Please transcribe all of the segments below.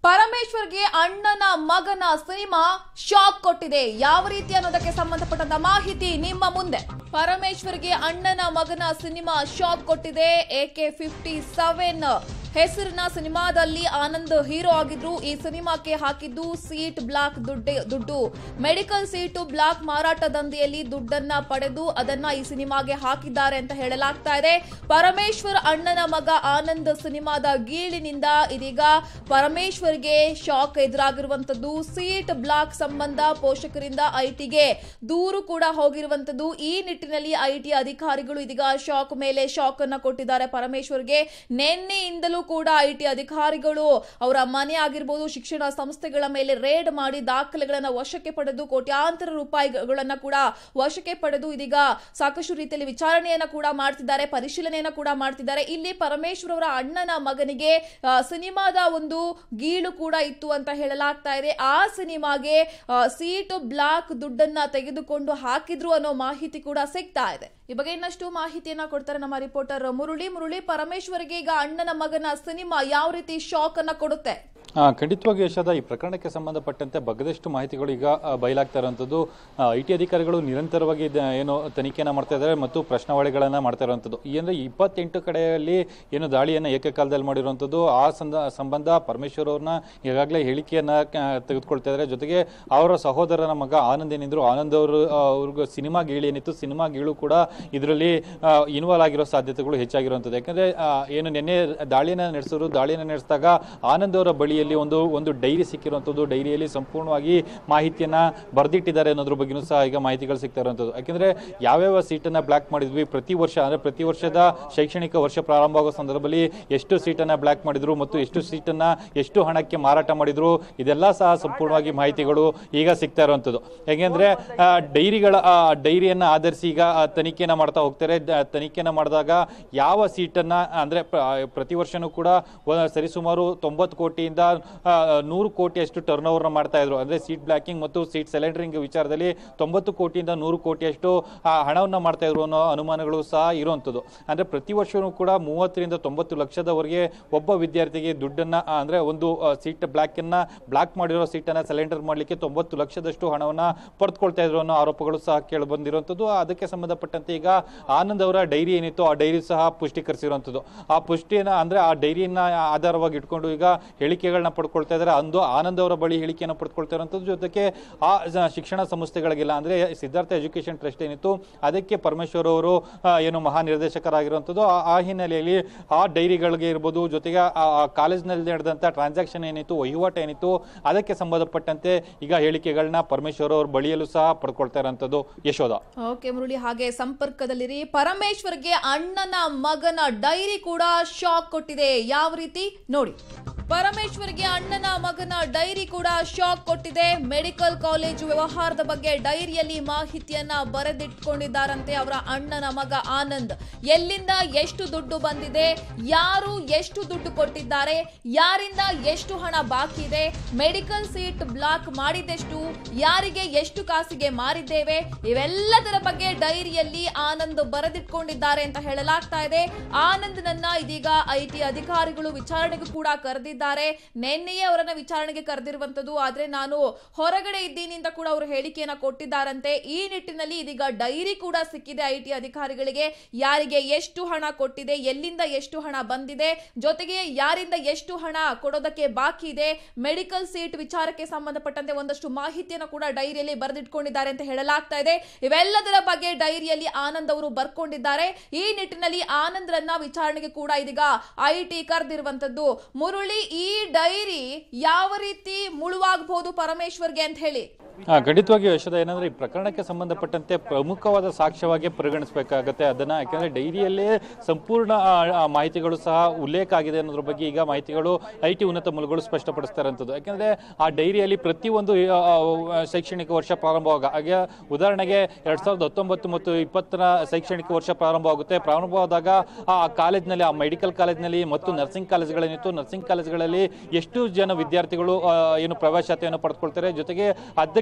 ಪರಮೇಶ್ವರ್ಗೆ ಅಣ್ಣನ ಮಗನ cinema shock ಕೊಟ್ಟಿದೆ ಯಾವ ರೀತಿ ಅನ್ನೋದಕ್ಕೆ ಸಂಬಂಧಪಟ್ಟಂತ ಮಾಹಿತಿ ನಿಮ್ಮ ಮುಂದೆ ಪರಮೇಶ್ವರ್ಗೆ ಅಣ್ಣನ ಮಗನ ಸಿನಿಮಾ ಶಾಕ್ ಕೊಟ್ಟಿದೆ ಎಕೆ ಫಿಫ್ಟಿ ಸೆವೆನ್ ಹೆಸರಿನ ಸಿನಿಮಾದಲ್ಲಿ ಆನಂದ್ ಹೀರೋ ಆಗಿದ್ರು ಈ ಸಿನಿಮಾಕ್ಕೆ ಹಾಕಿದ್ದು ಸೀಟ್ ಬ್ಲಾಕ್ ದುಡ್ಡೆ ದುಡ್ಡು ಮೆಡಿಕಲ್ ಸೀಟು ಬ್ಲಾಕ್ ಮಾರಾಟ ದಂಧೆಯಲ್ಲಿ ದುಡ್ಡನ್ನ ಪಡೆದು ಅದನ್ನ ಈ ಸಿನಿಮಾಗೆ ಹಾಕಿದ್ದಾರೆ ಅಂತ ಹೇಳಲಾಗ್ತಾ ಇದೆ ಪರಮೇಶ್ವರ್ ಅಣ್ಣನ ಮಗ ಆನಂದ್ ಸಿನಿಮಾದ ಗೀಳಿನಿಂದ ಇದೀಗ ಪರಮೇಶ್ವರ್ಗೆ ಶಾಕ್ ಎದುರಾಗಿರುವಂತದ್ದು ಸೀಟ್ ಬ್ಲಾಕ್ ಸಂಬಂಧ ಪೋಷಕರಿಂದ ಐಟಿಗೆ ದೂರು ಕೂಡ ಹೋಗಿರುವಂತದ್ದು ಈ ನಿಟ್ಟಿನಲ್ಲಿ ಐಟಿ ಅಧಿಕಾರಿಗಳು ಇದೀಗ ಶಾಕ್ ಮೇಲೆ ಶಾಕ್ ಅನ್ನ ಕೊಟ್ಟಿದ್ದಾರೆ ಪರಮೇಶ್ವರ್ಗೆ ನಿನ್ನೆಯಿಂದಲೂ ಕೂಡ ಐಟಿ ಅಧಿಕಾರಿಗಳು ಅವರ ಮನೆ ಆಗಿರ್ಬೋದು ಶಿಕ್ಷಣ ಸಂಸ್ಥೆಗಳ ಮೇಲೆ ರೇಡ್ ಮಾಡಿ ದಾಖಲೆಗಳನ್ನ ವಶಕ್ಕೆ ಪಡೆದು ಕೋಟ್ಯಾಂತರ ರೂಪಾಯಿಗಳನ್ನ ಕೂಡ ವಶಕ್ಕೆ ಪಡೆದು ಇದೀಗ ಸಾಕಷ್ಟು ರೀತಿಯಲ್ಲಿ ವಿಚಾರಣೆಯನ್ನ ಕೂಡ ಮಾಡ್ತಿದ್ದಾರೆ ಪರಿಶೀಲನೆಯನ್ನ ಕೂಡ ಮಾಡ್ತಿದ್ದಾರೆ ಇಲ್ಲಿ ಪರಮೇಶ್ವರ್ ಅವರ ಅಣ್ಣನ ಮಗನಿಗೆ ಆ, ಸಿನಿಮಾದ ಒಂದು ಗೀಳು ಕೂಡ ಇತ್ತು ಅಂತ ಹೇಳಲಾಗ್ತಾ ಇದೆ ಆ ಸಿನಿಮಾಗೆ ಆ, ಸೀಟು ಬ್ಲಾಕ್ ದುಡ್ಡನ್ನ ತೆಗೆದುಕೊಂಡು ಹಾಕಿದ್ರು ಅನ್ನೋ ಮಾಹಿತಿ ಕೂಡ ಸಿಗ್ತಾ ಇದೆ ಈ ಬಗ್ಗೆ ಇನ್ನಷ್ಟು ಮಾಹಿತಿಯನ್ನ ಕೊಡ್ತಾರೆ ನಮ್ಮ ರಿಪೋರ್ಟರ್ ಮುರುಳಿ ಮುರುಳಿ ಪರಮೇಶ್ವರ್ಗೆ ಈಗ ಅಣ್ಣನ ಮಗನ ಸಿನಿಮಾ ಯಾವ ರೀತಿ ಶಾಕ್ ಅನ್ನ ಕೊಡುತ್ತೆ ಆ, ಖಂಡಿತವಾಗಿ ಯಶದ ಈ ಪ್ರಕರಣಕ್ಕೆ ಸಂಬಂಧಪಟ್ಟಂತೆ ಬಗ್ಗದಷ್ಟು ಮಾಹಿತಿಗಳು ಈಗ ಆ, ಬಯಲಾಗ್ತಾ ಇರುವಂಥದ್ದು ಐ ಟಿ ಅಧಿಕಾರಿಗಳು ನಿರಂತರವಾಗಿ ಇದ- ಏನು ತನಿಖೆಯನ್ನು ಮಾಡ್ತಾ ಇದ್ದಾರೆ ಮತ್ತು ಪ್ರಶ್ನಾವಳಿಗಳನ್ನು ಮಾಡ್ತಾ ಇರುವಂಥದ್ದು ಈ ಅಂದರೆ ಇಪ್ಪತ್ತೆಂಟು ಕಡೆಯಲ್ಲಿ ಏನು ದಾಳಿಯನ್ನು ಏಕಕಾಲದಲ್ಲಿ ಮಾಡಿರುವಂಥದ್ದು ಆ ಸಂದ ಸಂಬಂಧ ಪರಮೇಶ್ವರ್ ಅವ್ರನ್ನ ಈಗಾಗಲೇ ಹೇಳಿಕೆಯನ್ನು ತೆಗೆದುಕೊಳ್ತಾ ಇದ್ದಾರೆ ಜೊತೆಗೆ ಅವರ ಸಹೋದರನ ಮಗ ಆನಂದ್ ಏನಿದ್ರು ಆನಂದ್ ಅವರು ಆ, ಅವ್ರಿಗೂ ಸಿನಿಮಾ ಗೀಳು ಏನಿತ್ತು ಸಿನಿಮಾ ಗೀಳು ಕೂಡ ಇದರಲ್ಲಿ ಇನ್ವಾಲ್ವ್ ಆಗಿರೋ ಸಾಧ್ಯತೆಗಳು ಹೆಚ್ಚಾಗಿರುವಂಥದ್ದು ಯಾಕಂದರೆ ಏನು ನಿನ್ನೆ ದಾಳಿಯನ್ನು ನಡೆಸಿದ್ರು ದಾಳಿಯನ್ನು ನಡೆಸಿದಾಗ ಆನಂದ್ ಅವರ ಬಳಿಯಲ್ಲಿ ಒಂದು ಒಂದು ಡೈರಿ ಸಿಕ್ಕಿರುವಂಥದ್ದು ಡೈರಿಯಲ್ಲಿ ಸಂಪೂರ್ಣವಾಗಿ ಮಾಹಿತಿಯನ್ನು ಬರೆದಿಟ್ಟಿದ್ದಾರೆ ಅನ್ನೋದ್ರ ಬಗ್ಗೆನೂ ಸಹ ಈಗ ಮಾಹಿತಿಗಳು ಸಿಗ್ತಾ ಇರುವಂಥದ್ದು ಯಾಕೆಂದರೆ ಯಾವ್ಯಾವ ಸೀಟನ್ನು ಬ್ಲ್ಯಾಕ್ ಮಾಡಿದ್ವಿ ಪ್ರತಿ ವರ್ಷ ಅಂದರೆ ಪ್ರತಿ ವರ್ಷದ ಶೈಕ್ಷಣಿಕ ವರ್ಷ ಪ್ರಾರಂಭ ಆಗೋ ಸಂದರ್ಭದಲ್ಲಿ ಎಷ್ಟು ಸೀಟನ್ನು ಬ್ಲ್ಯಾಕ್ ಮಾಡಿದ್ರು ಮತ್ತು ಎಷ್ಟು ಸೀಟನ್ನು ಎಷ್ಟು ಹಣಕ್ಕೆ ಮಾರಾಟ ಮಾಡಿದ್ರು ಇದೆಲ್ಲ ಸಹ ಸಂಪೂರ್ಣವಾಗಿ ಮಾಹಿತಿಗಳು ಈಗ ಸಿಗ್ತಾ ಇರುವಂಥದ್ದು ಯಾಕೆಂದರೆ ಡೈರಿಗಳ ಆ ಡೈರಿಯನ್ನು ಆಧರಿಸಿ ಈಗ ಆ, ತನಿಖೆಯನ್ನು ಮಾಡ್ತಾ ಹೋಗ್ತಾರೆ ದ- ತನಿಖೆಯನ್ನು ಮಾಡಿದಾಗ ಯಾವ ಸೀಟನ್ನು ಅಂದರೆ ಪ್ರತಿ ವರ್ಷನೂ ಕೂಡ ಒ- ಸರಿಸುಮಾರು ತೊಂಬತ್ತು ಕೋಟಿಯಿಂದ ಆ, ನೂರು ಕೋಟಿಯಷ್ಟು ಟರ್ನ್ ಓವರ್ನ ಮಾಡ್ತಾ ಇದ್ರು ಅಂದರೆ ಸೀಟ್ ಬ್ಲ್ಯಾಕಿಂಗ್ ಮತ್ತು ಸೀಟ್ ಸೆಲೆಂಡರಿಂಗ್ ವಿಚಾರದಲ್ಲಿ ತೊಂಬತ್ತು ಕೋಟಿಯಿಂದ ನೂರು ಕೋಟಿಯಷ್ಟು ಆ, ಹಣವನ್ನು ಮಾಡ್ತಾ ಇದ್ರು ಅನ್ನೋ ಅನುಮಾನಗಳು ಸಹ ಇರುವಂಥದ್ದು ಅಂದರೆ ಪ್ರತಿ ವರ್ಷವೂ ಕೂಡ ಮೂವತ್ತರಿಂದ ತೊಂಬತ್ತು ಲಕ್ಷದವರೆಗೆ ಒಬ್ಬ ವಿದ್ಯಾರ್ಥಿಗೆ ದುಡ್ಡನ್ನು ಅಂದರೆ ಒಂದು ಸೀಟ್ ಬ್ಲ್ಯಾಕನ್ನು ಬ್ಲಾಕ್ ಮಾಡಿರೋ ಸೀಟನ್ನು ಸಿಲಿಂಡರ್ ಮಾಡಲಿಕ್ಕೆ ತೊಂಬತ್ತು ಲಕ್ಷದಷ್ಟು ಹಣವನ್ನು ಪಡೆದುಕೊಳ್ತಾ ಇದ್ರು ಅನ್ನೋ ಆರೋಪಗಳು ಸಹ ಕೇಳಿ ಬಂದಿರುವಂಥದ್ದು ಅದಕ್ಕೆ ಸಂಬಂಧಪಟ್ಟಂತೆ ಈಗ ಆನಂದ್ ಅವರ ಡೈರಿ ಏನಿತ್ತು ಆ ಡೈರಿ ಸಹ ಪುಷ್ಟೀಕರಿಸಿರುವಂಥದ್ದು ಆ ಪುಷ್ಟಿಯನ್ನು ಅಂದರೆ ಆ ಡೈರಿಯನ್ನ ಆಧಾರವಾಗಿ ಇಟ್ಕೊಂಡು ಈಗ ಹೇಳಿಕೆಗಳನ್ನ ಪಡ್ಕೊಳ್ತಾ ಇದ್ದಾರೆ ಅಂದು ಆನಂದ್ ಅವರ ಬಳಿ ಹೇಳಿಕೆಯನ್ನು ಪಡ್ಕೊಳ್ತಾ ಇರುವಂಥದ್ದು ಜೊತೆಗೆ ಆ ಸ- ಶಿಕ್ಷಣ ಸಂಸ್ಥೆಗಳಿಗೆಲ್ಲ ಅಂದರೆ ಸಿದ್ಧಾರ್ಥ ಎಜುಕೇಷನ್ ಟ್ರಸ್ಟ್ ಏನಿತ್ತು ಅದಕ್ಕೆ ಪರಮೇಶ್ವರ್ ಅವರು ಆ, ಏನು ಮಹಾನಿರ್ದೇಶಕರಾಗಿರುವಂಥದ್ದು ಆ- ಆ ಹಿನ್ನೆಲೆಯಲ್ಲಿ ಆ ಡೈರಿಗಳಿಗೆ ಇರ್ಬೋದು ಜೊತೆಗೆ ಆ ಆ ಕಾಲೇಜ್ನಲ್ಲಿ ನಡೆದಂಥ ಟ್ರಾನ್ಸಾಕ್ಷನ್ ಏನಿತ್ತು ವಹಿವಾಟು ಏನಿತ್ತು ಅದಕ್ಕೆ ಸಂಬಂಧಪಟ್ಟಂತೆ ಈಗ ಹೇಳಿಕೆಗಳನ್ನ ಪರಮೇಶ್ವರ್ ಅವ್ರ ಬಳಿಯಲ್ಲೂ ಸಹ ಪಡ್ಕೊಳ್ತಾ ಇರೋಂಥದ್ದು ಯಶೋಧ ಓಕೆ ಮುರುಳಿ ಹಾಗೆ ಸಂಪರ್ಕದಲ್ಲಿರಿ ಪರಮೇಶ್ವರ್ಗೆ ಅಣ್ಣನ ಮಗನ ಡೈರಿ ಕೂಡ ಶಾಕ್ ಕೊಟ್ಟಿದೆ ಯಾವ ರೀತಿ ನೋಡಿ ಪರಮೇಶ್ವರ್ಗೆ ಅಣ್ಣನ ಮಗನ ಡೈರಿ ಕೂಡ ಶಾಕ್ ಕೊಟ್ಟಿದೆ ಮೆಡಿಕಲ್ ಕಾಲೇಜು ವ್ಯವಹಾರದ ಬಗ್ಗೆ ಡೈರಿಯಲ್ಲಿ ಮಾಹಿತಿಯನ್ನ ಬರೆದಿಟ್ಕೊಂಡಿದ್ದಾರಂತೆ ಅವರ ಅಣ್ಣನ ಮಗ ಆನಂದ್ ಎಲ್ಲಿಂದ ಎಷ್ಟು ದುಡ್ಡು ಬಂದಿದೆ ಯಾರು ಎಷ್ಟು ದುಡ್ಡು ಕೊಟ್ಟಿದ್ದಾರೆ ಯಾರಿಂದ ಎಷ್ಟು ಹಣ ಬಾಕಿ ಇದೆ ಮೆಡಿಕಲ್ ಸೀಟ್ ಬ್ಲಾಕ್ ಮಾಡಿದೆಷ್ಟು ಯಾರಿಗೆ ಎಷ್ಟು ಕಾಸಿಗೆ ಮಾರಿದ್ದೇವೆ ಇವೆಲ್ಲದರ ಬಗ್ಗೆ ಡೈರಿಯಲ್ಲಿ ಆನಂದ್ ಬರೆದಿಟ್ಕೊಂಡಿದ್ದಾರೆ ಅಂತ ಹೇಳಲಾಗ್ತಾ ಇದೆ ಆನಂದ್ನನ್ನ ಇದೀಗ ಐಟಿ ಅಧಿಕಾರಿಗಳು ವಿಚಾರಣೆಗೂ ಕೂಡ ಕರೆದಿದ್ದಾರೆ ನಿನ್ನೆಯೇ ಅವರನ್ನ ವಿಚಾರಣೆಗೆ ಕರೆದಿರುವಂತದ್ದು ಆದ್ರೆ ನಾನು ಹೊರಗಡೆ ಇದ್ದೀನಿ ಅಂತ ಕೂಡ ಅವರು ಹೇಳಿಕೆಯನ್ನ ಕೊಟ್ಟಿದ್ದಾರಂತೆ ಈ ನಿಟ್ಟಿನಲ್ಲಿ ಇದೀಗ ಡೈರಿ ಕೂಡ ಸಿಕ್ಕಿದೆ ಐಟಿ ಅಧಿಕಾರಿಗಳಿಗೆ ಯಾರಿಗೆ ಎಷ್ಟು ಹಣ ಕೊಟ್ಟಿದೆ ಎಲ್ಲಿಂದ ಎಷ್ಟು ಹಣ ಬಂದಿದೆ ಜೊತೆಗೆ ಯಾರಿಂದ ಎಷ್ಟು ಹಣ ಕೊಡೋದಕ್ಕೆ ಬಾಕಿ ಇದೆ ಮೆಡಿಕಲ್ ಸೀಟ್ ವಿಚಾರಕ್ಕೆ ಸಂಬಂಧಪಟ್ಟಂತೆ ಒಂದಷ್ಟು ಮಾಹಿತಿಯನ್ನು ಕೂಡ ಡೈರಿಯಲ್ಲಿ ಬರೆದಿಟ್ಕೊಂಡಿದ್ದಾರೆ ಅಂತ ಹೇಳಲಾಗ್ತಾ ಇದೆ ಇವೆಲ್ಲದರ ಬಗ್ಗೆ ಡೈರಿಯಲ್ಲಿ ಆನಂದ್ ಅವರು ಬರ್ಕೊಂಡಿದ್ದಾರೆ ಈ ನಿಟ್ಟಿನಲ್ಲಿ ಆನಂದ್ರನ್ನ ವಿಚಾರಣೆಗೆ ಕೂಡ ಇದೀಗ ಐಟಿ ಕರೆದಿರುವಂತದ್ದು ಮುರುಳಿ ಈ ಡೈರಿ ಯಾವ ರೀತಿ ಮುಳುವಾಗಬಹುದು ಪರಮೇಶ್ವರ್ಗೆ ಅಂತ ಹೇಳಿ ಆ, ಖಂಡಿತವಾಗಿಯೂ ಯಶೋಧ ಏನಂದ್ರೆ ಈ ಪ್ರಕರಣಕ್ಕೆ ಸಂಬಂಧಪಟ್ಟಂತೆ ಪ್ರಮುಖವಾದ ಸಾಕ್ಷ್ಯವಾಗಿ ಪರಿಗಣಿಸಬೇಕಾಗತ್ತೆ ಅದನ್ನ ಯಾಕಂದ್ರೆ ಡೈರಿಯಲ್ಲೇ ಸಂಪೂರ್ಣ ಆ, ಆ ಮಾಹಿತಿಗಳು ಸಹ ಉಲ್ಲೇಖ ಆಗಿದೆ ಅನ್ನೋದ್ರ ಬಗ್ಗೆ ಈಗ ಮಾಹಿತಿಗಳು ಐ ಟಿ ಉನ್ನತ ಮೂಲಗಳು ಸ್ಪಷ್ಟಪಡಿಸ್ತಾ ಇರೋಂಥದ್ದು ಯಾಕಂದ್ರೆ ಆ ಡೈರಿಯಲ್ಲಿ ಪ್ರತಿಯೊಂದು ಆ, ಆ, ಶೈಕ್ಷಣಿಕ ವರ್ಷ ಪ್ರಾರಂಭವಾಗ ಹಾಗೆ ಉದಾಹರಣೆಗೆ ಎರಡ್ ಸಾವಿರದ ಹತ್ತೊಂಬತ್ತು ಮತ್ತು ಇಪ್ಪತ್ತರ ಶೈಕ್ಷಣಿಕ ವರ್ಷ ಪ್ರಾರಂಭವಾಗುತ್ತೆ ಪ್ರಾರಂಭವಾದಾಗ ಆ ಕಾಲೇಜ್ನಲ್ಲಿ ಆ ಮೆಡಿಕಲ್ ಕಾಲೇಜ್ನಲ್ಲಿ ಮತ್ತು ನರ್ಸಿಂಗ್ ಕಾಲೇಜ್ಗಳೇನಿತ್ತು ನರ್ಸಿಂಗ್ ಕಾಲೇಜ್ಗಳಲ್ಲಿ ಎಷ್ಟು ಜನ ವಿದ್ಯಾರ್ಥಿಗಳು ಆ, ಏನು ಪ್ರವೇಶಾತಿಯನ್ನು ಪಡೆದುಕೊಳ್ತಾರೆ ಜೊತೆಗೆ ಅದಕ್ಕೆ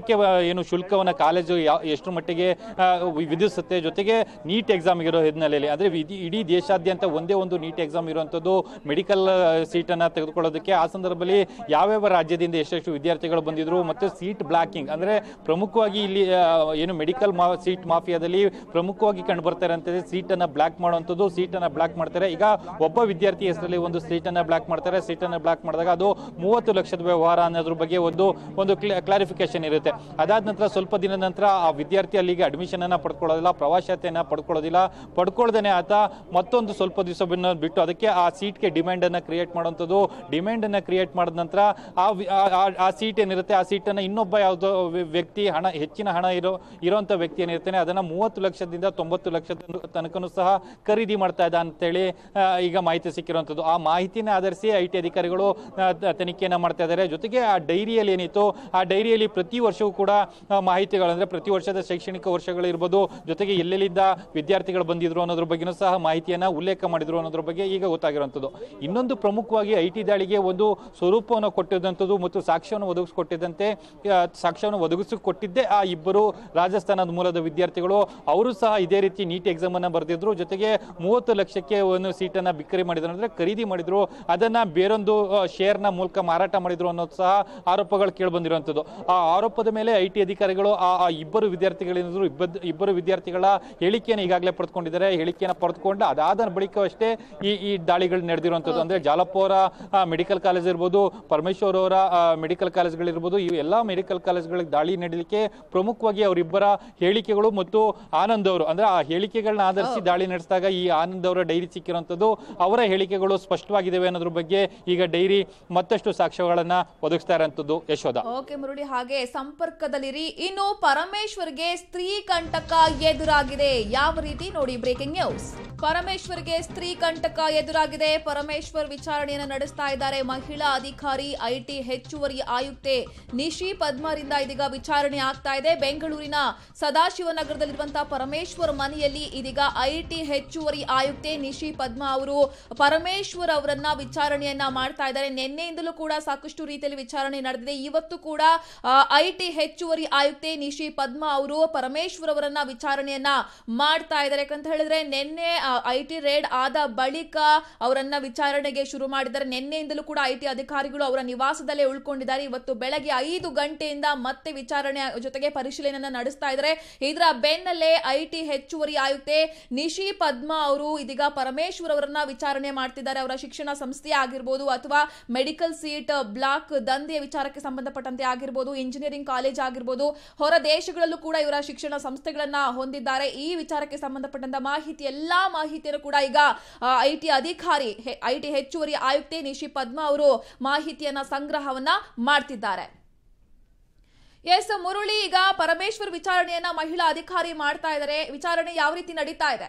ವರ್ಷಕ್ಕೆ ಆ, ಏನು ಶುಲ್ಕವನ್ನ ಕಾಲೇಜು ಯಾವ ಎಷ್ಟರ ಮಟ್ಟಿಗೆ ಆ, ವಿ- ವಿಧಿಸುತ್ತೆ ಜೊತೆಗೆ ನೀಟ್ ಎಕ್ಸಾಮ್ ಇರೋ ಹಿನ್ನೆಲೆಯಲ್ಲಿ ಅಂದ್ರೆ ವಿಧಿ- ಇಡೀ ದೇಶಾದ್ಯಂತ ಒಂದೇ ಒಂದು ನೀಟ್ ಎಕ್ಸಾಮ್ ಇರುವಂತದ್ದು ಮೆಡಿಕಲ್ ಸೀಟನ್ನ ತೆಗೆದುಕೊಳ್ಳೋದಕ್ಕೆ ಆ ಸಂದರ್ಭದಲ್ಲಿ ಯಾವ್ಯಾವ ರಾಜ್ಯದಿಂದ ಎಷ್ಟೆಷ್ಟು ವಿದ್ಯಾರ್ಥಿಗಳು ಬಂದಿದ್ರು ಮತ್ತು ಸೀಟ್ ಬ್ಲಾಕಿಂಗ್ ಅಂದ್ರೆ ಪ್ರಮುಖವಾಗಿ ಇಲ್ಲಿ ಆ, ಏನು ಮೆಡಿಕಲ್ ಮಾ ಸೀಟ್ ಮಾಫಿಯಾದಲ್ಲಿ ಪ್ರಮುಖವಾಗಿ ಕಂಡು ಬರ್ತಾ ಇರೋಂಥದ್ದು ಸೀಟನ್ನ ಬ್ಲಾಕ್ ಮಾಡುವಂಥದ್ದು ಸೀಟನ್ನ ಬ್ಲಾಕ್ ಮಾಡ್ತಾರೆ ಈಗ ಒಬ್ಬ ವಿದ್ಯಾರ್ಥಿ ಹೆಸರಲ್ಲಿ ಒಂದು ಸೀಟನ್ನ ಬ್ಲಾಕ್ ಮಾಡ್ತಾರೆ ಸೀಟನ್ನ ಬ್ಲಾಕ್ ಮಾಡಿದಾಗ ಅದು ಮೂವತ್ತು ಲಕ್ಷದ ವ್ಯವಹಾರ ಅನ್ನೋದ್ರ ಬಗ್ಗೆ ಒಂದು ಒಂದು ಕ್ಲಾರಿಫಿಕೇಶನ್ ಇರುತ್ತೆ ಅದಾದ ನಂತರ ಸ್ವಲ್ಪ ದಿನದ ನಂತರ ಆ ವಿದ್ಯಾರ್ಥಿ ಅಲ್ಲಿಗೆ ಅಡ್ಮಿಷನ್ ಅನ್ನ ಪಡ್ಕೊಳ್ಳೋದಿಲ್ಲ ಪ್ರವಾಸ್ಯತೆಯನ್ನ ಪಡ್ಕೊಳ್ಳೋದಿಲ್ಲ ಪಡ್ಕೊಳ್ದೇನೆ ಆತ ಮತ್ತೊಂದು ಸ್ವಲ್ಪ ದಿವಸ ಬಿಟ್ಟು ಅದಕ್ಕೆ ಆ ಸೀಟ್ಗೆ ಡಿಮ್ಯಾಂಡ್ ಅನ್ನ ಕ್ರಿಯೇಟ್ ಮಾಡುವಂಥದ್ದು ಡಿಮ್ಯಾಂಡ್ ಅನ್ನ ಕ್ರಿಯೇಟ್ ಮಾಡಿದ ನಂತರ ಆ ವಿ- ಆ- ಆ- ಆ ಸೀಟ್ ಏನಿರುತ್ತೆ ಆ ಸೀಟನ್ನ ಇನ್ನೊಬ್ಬ ಯಾವುದೋ ವ್ಯ- ವ್ಯಕ್ತಿ ಹಣ ಹೆಚ್ಚಿನ ಹಣ ಇರೋ ಇರೋಂಥ ವ್ಯಕ್ತಿ ಏನಿರ್ತಾನೆ ಅದನ್ನ ಮೂವತ್ತು ಲಕ್ಷದಿಂದ ತೊಂಬತ್ತು ಲಕ್ಷದ ತನಕನೂ ಸಹ ಖರೀದಿ ಮಾಡ್ತಾ ಇದ್ದ ಅಂತೇಳಿ ಆ, ಈಗ ಮಾಹಿತಿ ಸಿಕ್ಕಿರುವಂಥದ್ದು ಆ ಮಾಹಿತಿನ ಆಧರಿಸಿ ಐ ಟಿ ಅಧಿಕಾರಿಗಳು ಆ, ತ- ತನಿಖೆಯನ್ನ ಮಾಡ್ತಾ ಇದ್ದಾರೆ ಜೊತೆಗೆ ಆ ಡೈರಿಯಲ್ಲಿ ಏನಿತ್ತು ಆ ಡೈರಿಯಲ್ಲಿ ಪ್ರತಿ ವರ್ಷವೂ ಕೂಡ ಆ, ಮಾಹಿತಿಗಳಂದ್ರೆ ಪ್ರತಿ ವರ್ಷದ ಶೈಕ್ಷಣಿಕ ವರ್ಷಗಳಿರ್ಬೋದು ಜೊತೆಗೆ ಎಲ್ಲೆಲ್ಲಿದ್ದ ವಿದ್ಯಾರ್ಥಿಗಳು ಬಂದಿದ್ರು ಅನ್ನೋದ್ರ ಬಗ್ಗೆನೂ ಸಹ ಮಾಹಿತಿಯನ್ನ ಉಲ್ಲೇಖ ಮಾಡಿದ್ರು ಅನ್ನೋದ್ರ ಬಗ್ಗೆ ಈಗ ಗೊತ್ತಾಗಿರುವಂಥದ್ದು ಇನ್ನೊಂದು ಪ್ರಮುಖವಾಗಿ ಐ ಟಿ ದಾಳಿಗೆ ಒಂದು ಸ್ವರೂಪವನ್ನು ಕೊಟ್ಟಿದ್ದಂಥದ್ದು ಮತ್ತು ಸಾಕ್ಷ್ಯವನ್ನು ಒದಗಿಸಿಕೊಟ್ಟಿದ್ದಂತೆ ಆ, ಸಾಕ್ಷ್ಯವನ್ನು ಒದಗಿಸಿಕೊಟ್ಟಿದ್ದೇ ಆ ಇಬ್ಬರು ರಾಜಸ್ಥಾನದ ಮೂಲದ ವಿದ್ಯಾರ್ಥಿಗಳು ಅವರು ಸಹ ಇದೇ ರೀತಿ ನೀಟ್ ಎಕ್ಸಾಮ್ ಅನ್ನ ಬರೆದಿದ್ರು ಜೊತೆಗೆ ಮೂವತ್ತು ಲಕ್ಷಕ್ಕೆ ಒಂದು ಸೀಟನ್ನ ಬಿಕ್ಕರಿ ಮಾಡಿದ್ರು ಅಂದ್ರೆ ಖರೀದಿ ಮಾಡಿದ್ರು ಅದನ್ನ ಬೇರೊಂದು ಶೇರ್ ನ ಮೂಲಕ ಮಾರಾಟ ಮಾಡಿದ್ರು ಅನ್ನೋದು ಸಹ ಆರೋಪಗಳು ಕೇಳಿ ಬಂದಿರುವಂತದ್ದು ಆ ಆರೋಪದ ಮೇಲೆ ಐ ಟಿ ಅಧಿಕಾರಿಗಳು ಆ ಆ ಇಬ್ಬರು ವಿದ್ಯಾರ್ಥಿಗಳೇನಿದ್ರು ಇಬ್ಬರು ಇಬ್ಬರು ವಿದ್ಯಾರ್ಥಿಗಳ ಹೇಳಿಕೆಯನ್ನು ಈಗಾಗಲೇ ಪಡೆದುಕೊಂಡಿದ್ದಾರೆ ಹೇಳಿಕೆಯನ್ನು ಪಡೆದುಕೊಂಡು ಅದಾದ ಬಳಿಕವಷ್ಟೇ ಈ ಈ ದಾಳಿಗಳು ನಡೆದಿರುವಂತದ್ದು ಅಂದ್ರೆ ಜಾಲಪೋರ ಮೆಡಿಕಲ್ ಕಾಲೇಜ್ ಇರ್ಬೋದು ಪರಮೇಶ್ವರ್ ಅವರ ಮೆಡಿಕಲ್ ಕಾಲೇಜ್ಗಳಿರ್ಬೋದು ಇವು ಎಲ್ಲಾ ಮೆಡಿಕಲ್ ಕಾಲೇಜ್ಗಳಿಗೆ ದಾಳಿ ನಡೆಯಲಿಕ್ಕೆ ಪ್ರಮುಖವಾಗಿ ಅವರಿಬ್ಬರ ಹೇಳಿಕೆಗಳು ಮತ್ತು ಆನಂದ್ ಅವರು ಅಂದ್ರೆ ಆ ಹೇಳಿಕೆಗಳನ್ನ ಆಧರಿಸಿ ದಾಳಿ ನಡೆಸಿದಾಗ ಈ ಆನಂದ್ ಅವರ ಡೈರಿ ಸಿಕ್ಕಿರುವಂತದ್ದು ಅವರ ಹೇಳಿಕೆಗಳು ಸ್ಪಷ್ಟವಾಗಿದ್ದಾವೆ ಅನ್ನೋದ್ರ ಬಗ್ಗೆ ಈಗ ಡೈರಿ ಮತ್ತಷ್ಟು ಸಾಕ್ಷ್ಯಗಳನ್ನ ಒದಗಿಸ್ತಾ ಇರೋಂಥದ್ದು ಯಶೋಧ ಓಕೆ ಮುರಳಿ ಹಾಗೆ ಸಂಪರ್ಕದಲ್ಲಿರಿ ಇನ್ನು ಪರಮೇಶ್ವರ್ಗೆ ಸ್ತ್ರೀ ಕಂಟಕ ಎದುರಾಗಿದೆ ಯಾವ ರೀತಿ ನೋಡಿ ಬ್ರೇಕಿಂಗ್ ನ್ಯೂಸ್ ಪರಮೇಶ್ವರ್ಗೆ ಸ್ತ್ರೀ ಕಂಟಕ ಎದುರಾಗಿದೆ ಪರಮೇಶ್ವರ್ ವಿಚಾರಣೆಯನ್ನು ನಡೆಸ್ತಾ ಇದ್ದಾರೆ ಮಹಿಳಾ ಅಧಿಕಾರಿ ಐಟಿ ಹೆಚ್ಚುವರಿ ಆಯುಕ್ತೆ ನಿಶಿ ಪದ್ಮರಿಂದ ಇದೀಗ ವಿಚಾರಣೆ ಆಗ್ತಾ ಇದೆ ಬೆಂಗಳೂರಿನ ಸದಾಶಿವನಗರದಲ್ಲಿರುವಂತಹ ಪರಮೇಶ್ವರ್ ಮನೆಯಲ್ಲಿ ಇದೀಗ ಐಟಿ ಹೆಚ್ಚುವರಿ ಆಯುಕ್ತೆ ನಿಶಿ ಪದ್ಮ ಅವರು ಪರಮೇಶ್ವರ್ ಅವರನ್ನ ವಿಚಾರಣೆಯನ್ನ ಮಾಡ್ತಾ ಇದ್ದಾರೆ ನಿನ್ನೆಯಿಂದಲೂ ಕೂಡ ಸಾಕಷ್ಟು ರೀತಿಯಲ್ಲಿ ವಿಚಾರಣೆ ನಡೆದಿದೆ ಇವತ್ತು ಕೂಡ ಐಟಿ ಹೆಚ್ಚುವರಿ ಆಯುಕ್ತೆ ನಿಶಿ ಪದ್ಮ ಅವರು ಪರಮೇಶ್ವರ್ ಅವರನ್ನ ವಿಚಾರಣೆಯನ್ನ ಮಾಡ್ತಾ ಇದ್ದಾರೆ ಯಾಕಂತ ಹೇಳಿದ್ರೆ ನಿನ್ನೆ ಐಟಿ ರೇಡ್ ಆದ ಬಳಿಕ ಅವರನ್ನ ವಿಚಾರಣೆಗೆ ಶುರು ಮಾಡಿದ್ದಾರೆ ನಿನ್ನೆಯಿಂದಲೂ ಕೂಡ ಐಟಿ ಅಧಿಕಾರಿಗಳು ಅವರ ನಿವಾಸದಲ್ಲೇ ಉಳ್ಕೊಂಡಿದ್ದಾರೆ ಇವತ್ತು ಬೆಳಗ್ಗೆ ಐದು ಗಂಟೆಯಿಂದ ಮತ್ತೆ ವಿಚಾರಣೆ ಜೊತೆಗೆ ಪರಿಶೀಲನೆಯನ್ನ ನಡೆಸ್ತಾ ಇದ್ದಾರೆ ಇದರ ಬೆನ್ನಲ್ಲೇ ಐಟಿ ಹೆಚ್ಚುವರಿ ಆಯುಕ್ತೆ ನಿಶಿ ಪದ್ಮ ಅವರು ಇದೀಗ ಪರಮೇಶ್ವರ್ ಅವರನ್ನ ವಿಚಾರಣೆ ಮಾಡ್ತಿದ್ದಾರೆ ಅವರ ಶಿಕ್ಷಣ ಸಂಸ್ಥೆ ಆಗಿರ್ಬೋದು ಅಥವಾ ಮೆಡಿಕಲ್ ಸೀಟ್ ಬ್ಲಾಕ್ ದಂಧೆಯ ವಿಚಾರಕ್ಕೆ ಸಂಬಂಧಪಟ್ಟಂತೆ ಆಗಿರ್ಬೋದು ಇಂಜಿನಿಯರಿಂಗ್ ಕಾಲೇಜ್ ಆಗಿರ್ಬೋದು ಹೊರ ದೇಶಗಳಲ್ಲೂ ಕೂಡ ಇವರ ಶಿಕ್ಷಣ ಸಂಸ್ಥೆಗಳನ್ನ ಹೊಂದಿದ್ದಾರೆ ಈ ವಿಚಾರಕ್ಕೆ ಸಂಬಂಧಪಟ್ಟಂತ ಮಾಹಿತಿ ಎಲ್ಲಾ ಮಾಹಿತಿಯನ್ನು ಕೂಡ ಈಗ ಐಟಿ ಅಧಿಕಾರಿ ಐಟಿ ಹೆಚ್ಚುವರಿ ಆಯುಕ್ತೆ ನಿಶಿ ಪದ್ಮ ಅವರು ಮಾಹಿತಿಯನ್ನ ಸಂಗ್ರಹವನ್ನ ಮಾಡ್ತಿದ್ದಾರೆ ಎಸ್ ಮುರಳಿ ಈಗ ಪರಮೇಶ್ವರ್ ವಿಚಾರಣೆಯನ್ನ ಮಹಿಳಾ ಅಧಿಕಾರಿ ಮಾಡ್ತಾ ಇದ್ದಾರೆ ವಿಚಾರಣೆ ಯಾವ ರೀತಿ ನಡೀತಾ ಇದೆ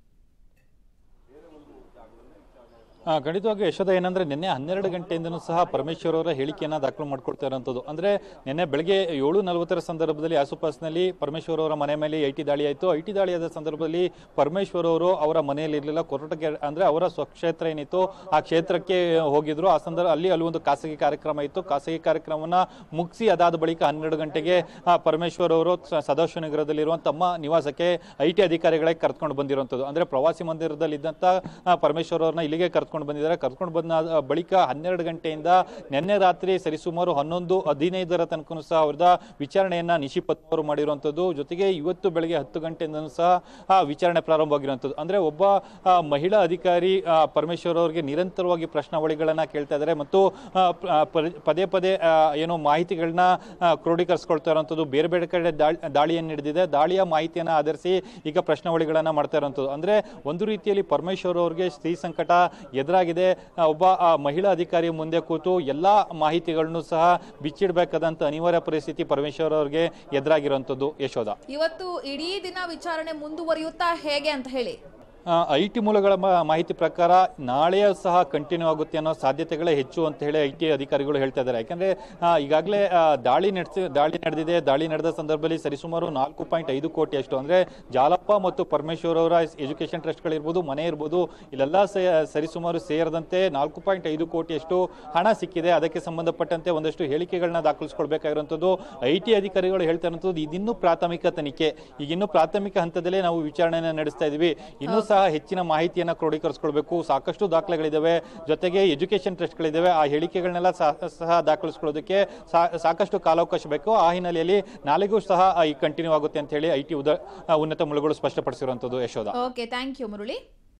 ಆ, ಖಂಡಿತವಾಗಿ ಯಶೋಧ ಏನಂದ್ರೆ ನಿನ್ನೆ ಹನ್ನೆರಡು ಗಂಟೆಯಿಂದನೂ ಸಹ ಪರಮೇಶ್ವರ್ ಅವರ ಹೇಳಿಕೆಯನ್ನ ದಾಖಲು ಮಾಡ್ಕೊಳ್ತಾ ಇರೋಂಥದ್ದು ಅಂದ್ರೆ ನಿನ್ನೆ ಬೆಳಗ್ಗೆ ಏಳು ನಲವತ್ತರ ಸಂದರ್ಭದಲ್ಲಿ ಆಸುಪಾಸಿನಲ್ಲಿ ಪರಮೇಶ್ವರ್ ಅವರ ಮನೆ ಮೇಲೆ ಐ ಟಿ ದಾಳಿ ಆಯಿತು ಐ ಟಿ ದಾಳಿಯಾದ ಸಂದರ್ಭದಲ್ಲಿ ಪರಮೇಶ್ವರ್ ಅವರು ಅವರ ಮನೆಯಲ್ಲಿ ಇರಲಿಲ್ಲ ಕೊರಟಕ್ಕೆ ಅಂದ್ರೆ ಅವರ ಸ್ವಕ್ಷೇತ್ರ ಏನಿತ್ತು ಆ ಕ್ಷೇತ್ರಕ್ಕೆ ಹೋಗಿದ್ರು ಆ ಸಂದರ್ಭ ಅಲ್ಲಿ ಅಲ್ಲಿ ಒಂದು ಖಾಸಗಿ ಕಾರ್ಯಕ್ರಮ ಇತ್ತು ಖಾಸಗಿ ಕಾರ್ಯಕ್ರಮವನ್ನ ಮುಗಿಸಿ ಅದಾದ ಬಳಿಕ ಹನ್ನೆರಡು ಗಂಟೆಗೆ ಆ, ಪರಮೇಶ್ವರ್ ಅವರು ಸ- ಸದಾಶಿವನಗರದಲ್ಲಿರುವ ತಮ್ಮ ನಿವಾಸಕ್ಕೆ ಐ ಟಿ ಅಧಿಕಾರಿಗಳೇ ಕರ್ಕೊಂಡು ಬಂದಿರುವಂಥದ್ದು ಅಂದ್ರೆ ಪ್ರವಾಸಿ ಮಂದಿರದಲ್ಲಿ ಇದ್ದಂತ ಆ, ಪರಮೇಶ್ವರ್ ಅವ್ರನ್ನ ಇಲ್ಲಿಗೆ ಕರ್ಕೊಂಡು ಬಂದಿದ್ದಾರೆ ಕರ್ಕೊಂಡು ಬಂದ ಆ, ಬಳಿಕ ಹನ್ನೆರಡು ಗಂಟೆಯಿಂದ ನಿನ್ನೆ ರಾತ್ರಿ ಸರಿಸುಮಾರು ಹನ್ನೊಂದು ಹದಿನೈದರ ತನಕ ಸಹ ಅವ್ರದ ವಿಚಾರಣೆಯನ್ನ ನಿಶಿಪತ್ ಅವರು ಮಾಡಿರುವಂಥದ್ದು ಜೊತೆಗೆ ಇವತ್ತು ಬೆಳಗ್ಗೆ ಹತ್ತು ಗಂಟೆಯಿಂದನೂ ಸಹ ಆ ವಿಚಾರಣೆ ಪ್ರಾರಂಭವಾಗಿರುವಂಥದ್ದು ಅಂದ್ರೆ ಒಬ್ಬ ಆ, ಮಹಿಳಾ ಅಧಿಕಾರಿ ಆ, ಪರಮೇಶ್ವರ್ ಅವರಿಗೆ ನಿರಂತರವಾಗಿ ಪ್ರಶ್ನಾವಳಿಗಳನ್ನ ಕೇಳ್ತಾ ಇದ್ದಾರೆ ಮತ್ತು ಆ, ಪ- ಆ, ಪರಿ- ಪದೇ ಪದೇ ಆ, ಏನೋ ಮಾಹಿತಿಗಳನ್ನ ಆ, ಕ್ರೋಢೀಕರಿಸ್ಕೊಳ್ತಾ ಇರುವಂಥದ್ದು ಬೇರೆ ಬೇರೆ ಕಡೆ ದಾಳಿ ದಾಳಿಯನ್ನು ನಡೆದಿದೆ ದಾಳಿಯ ಮಾಹಿತಿಯನ್ನ ಆಧರಿಸಿ ಈಗ ಪ್ರಶ್ನಾವಳಿಗಳನ್ನ ಮಾಡ್ತಾ ಇರುವಂಥದ್ದು ಅಂದ್ರೆ ಒಂದು ರೀತಿಯಲ್ಲಿ ಪರಮೇಶ್ವರ್ ಅವರಿಗೆ ಸ್ತ್ರೀ ಸಂಕಟ ಎದುರಾಗಿದೆ ಆ, ಒಬ್ಬ ಆ, ಮಹಿಳಾ ಅಧಿಕಾರಿ ಮುಂದೆ ಕೂತು ಎಲ್ಲಾ ಮಾಹಿತಿಗಳನ್ನು ಸಹ ಬಿಚ್ಚಿಡಬೇಕಾದಂತ ಅನಿವಾರ್ಯ ಪರಿಸ್ಥಿತಿ ಪರಮೇಶ್ವರ್ ಅವರಿಗೆ ಎದುರಾಗಿರುವಂಥದ್ದು ಯಶೋಧ ಇವತ್ತು ಇಡೀ ದಿನ ವಿಚಾರಣೆ ಮುಂದುವರಿಯುತ್ತಾ ಹೇಗೆ ಅಂತ ಹೇಳಿ ಐ ಟಿ ಮೂಲಗಳ ಮ- ಮಾಹಿತಿ ಪ್ರಕಾರ ನಾಳೆಯೂ ಸಹ ಕಂಟಿನ್ಯೂ ಆಗುತ್ತೆ ಅನ್ನೋ ಸಾಧ್ಯತೆಗಳೇ ಹೆಚ್ಚು ಅಂತ ಹೇಳಿ ಐ ಟಿ ಅಧಿಕಾರಿಗಳು ಹೇಳ್ತಾ ಇದ್ದಾರೆ ಯಾಕಂದ್ರೆ ಆ, ಈಗಾಗಲೇ ಆ, ದಾಳಿ ನಡೆಸಿ ದಾಳಿ ನಡೆದಿದೆ ದಾಳಿ ನಡೆದ ಸಂದರ್ಭದಲ್ಲಿ ಸರಿಸುಮಾರು ನಾಲ್ಕು ಪಾಯಿಂಟ್ ಐದು ಕೋಟಿ ಅಷ್ಟು ಅಂದ್ರೆ ಜಾಲಪ್ಪ ಮತ್ತು ಪರಮೇಶ್ವರ್ ಅವರ ಎಜುಕೇಶನ್ ಟ್ರಸ್ಟ್ಗಳಿರ್ಬೋದು ಮನೆ ಇರ್ಬೋದು ಇಲ್ಲೆಲ್ಲ ಸೇ- ಸರಿಸುಮಾರು ಸೇರಿದಂತೆ ನಾಲ್ಕು ಪಾಯಿಂಟ್ ಐದು ಕೋಟಿಯಷ್ಟು ಹಣ ಸಿಕ್ಕಿದೆ ಅದಕ್ಕೆ ಸಂಬಂಧಪಟ್ಟಂತೆ ಒಂದಷ್ಟು ಹೇಳಿಕೆಗಳನ್ನ ದಾಖಲಿಸ್ಕೊಳ್ಬೇಕಾಗಿರುವಂಥದ್ದು ಐ ಟಿ ಅಧಿಕಾರಿಗಳು ಹೇಳ್ತಾ ಇರುವಂಥದ್ದು ಇದಿನ್ನೂ ಪ್ರಾಥಮಿಕ ತನಿಖೆ ಈಗ ಇನ್ನೂ ಪ್ರಾಥಮಿಕ ಹಂತದಲ್ಲೇ ನಾವು ವಿಚಾರಣೆಯನ್ನು ನಡೆಸ್ತಾ ಇದೀವಿ ಇನ್ನೂ ಸಹ ಹೆಚ್ಚಿನ ಮಾಹಿತಿಯನ್ನ ಕ್ರೋಢೀಕರಿಸ್ಕೊಳ್ಬೇಕು ಸಾಕಷ್ಟು ದಾಖಲೆಗಳಿದಾವೆ ಜೊತೆಗೆ ಎಜುಕೇಶನ್ ಟ್ರಸ್ಟ್ಗಳಿದಾವೆ ಆ ಹೇಳಿಕೆಗಳನ್ನೆಲ್ಲ ಸಹ ಸಹ ದಾಖಲಿಸ್ಕೊಳ್ಳೋದಕ್ಕೆ ಸಾ- ಸಾಕಷ್ಟು ಕಾಲಾವಕಾಶ ಬೇಕು ಆ ಹಿನ್ನೆಲೆಯಲ್ಲಿ ನಾಳೆಗೂ ಸಹ ಈ ಕಂಟಿನ್ಯೂ ಆಗುತ್ತೆ ಅಂತ ಹೇಳಿ ಐ ಟಿ ಉನ್ನತ ಮೂಲಗಳು ಸ್ಪಷ್ಟಪಡಿಸಿರುವಂಥದ್ದು Yashodha okay thank you Murali